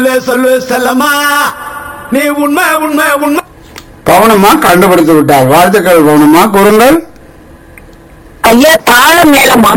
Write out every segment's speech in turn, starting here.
சொல்லு சொல்லு செல்லம்மா நீ உண்மை உண்மை உண்மை பவனம்மா கண்டுபிடித்து விட்டார் வாழ்த்துக்கள் பவனம்மா கூறுங்கள் ஐயா தாளம் மேலமா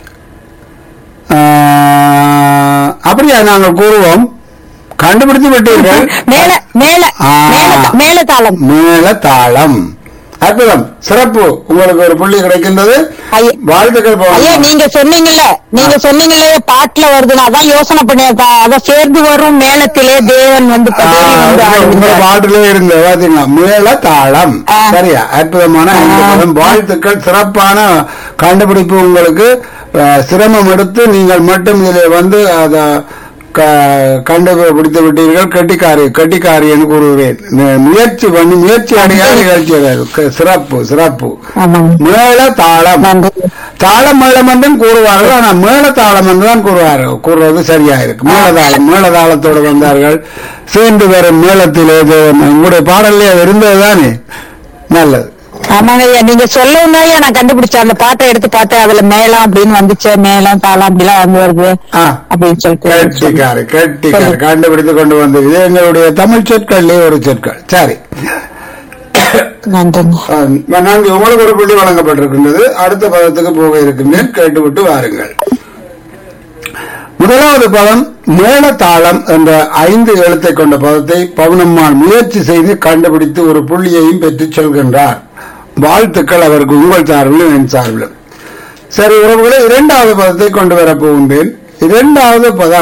ஆஹ், அப்படியா நாங்கள் கூறுவோம் கண்டுபிடித்து விட்டீர்கள் மேல மேல ஆ. மேல மேல தாளம் மேல தாளம் அற்புதம் சிறப்பு உங்களுக்கு ஒரு புள்ளி கிடைக்கின்றது ஐயா. வாழ்த்துக்கள் ஐயா பவனம்மா நீங்க சொன்னீங்கல்ல நீங்க சொன்னீங்களே பாட்டுல வருது நான் அதான் யோசனை பண்ணேன் அத சேர்ந்து வரும் மேளத்திலே தேவன் வந்து தேவி வந்து உங்க ஆடுகிறார். பாட்டிலே இருந்த பாத்தீங்களா மேல தாளம் ஆ. சரியா அற்புதமான ஐந்து ஆ. பதம். வாழ்த்துக்கள் சிறப்பான கண்டுபிடிப்பு உங்களுக்கு அஹ், சிரமம் எடுத்து நீங்கள் மட்டும் இதில் வந்து அத க- கண்டுபிடித்து விட்டீர்கள் கெட்டிக்காரி கெட்டிக்காரின்னு கூறுகிறேன் மு- முயற்சி பண்ணி முயற்சி அடையாத நிகழ்ச்சி அது. க- சிறப்பு சிறப்பு ஆமாங்க. மேல தாளம் நன்றி. தாளம் மேளம் என்றும் கூறுவார்கள் ஆனா மேல தாளம் என்று தான் கூறுவார்கள் கூறுவது சரியா இருக்கு மேலதாளம் மேலதாளத்தோடு வந்தார்கள் சேர்ந்து வரும் மேளத்திலே தேவன் உங்களுடைய பாடல்லே அது இருந்ததுதானே நல்லது ஆமாங்க ஐயா நீங்க சொல்லவும் தான் நான் கண்டுபிடிச்சேன் அந்த பாட்டை எடுத்து பார்த்தேன் அதுல மேளம் அப்படின்னு வந்துச்சு மேளம் தாளம் அப்படிலாம் வந்து வருது ஆ. அப்படின்னு சொல்லிட்டு கெட்டிக்காரு கெட்டிக்காரு கண்டுபிடித்து கொண்டு வந்தது இது எங்களுடைய தமிழ் சொற்கள்லே ஒரு சொற்கள் சரி நன்றிங்க அஹ், நான்கு உங்களுக்கு ஒரு புள்ளி வழங்கப்பட்டிருக்கின்றது அடுத்த பதத்துக்கு போக இருக்கின்றேன் கேட்டுவிட்டு வாருங்கள் முதலாவது பதம் மேளதாளம் என்ற ஐந்து எழுத்தை கொண்ட பதத்தை பவுனம்மாள் முயற்சி செய்து கண்டுபிடித்து ஒரு புள்ளியையும் பெற்றுச் செல்கின்றார் வாழ்த்துக்கள் அவருக்கு உங்கள் சார்பிலும் என் சார்பிலும் சரி உறவுகளை இரண்டாவது பதத்தை கொண்டு வரப் போகின்றேன் இரண்டாவது பதம்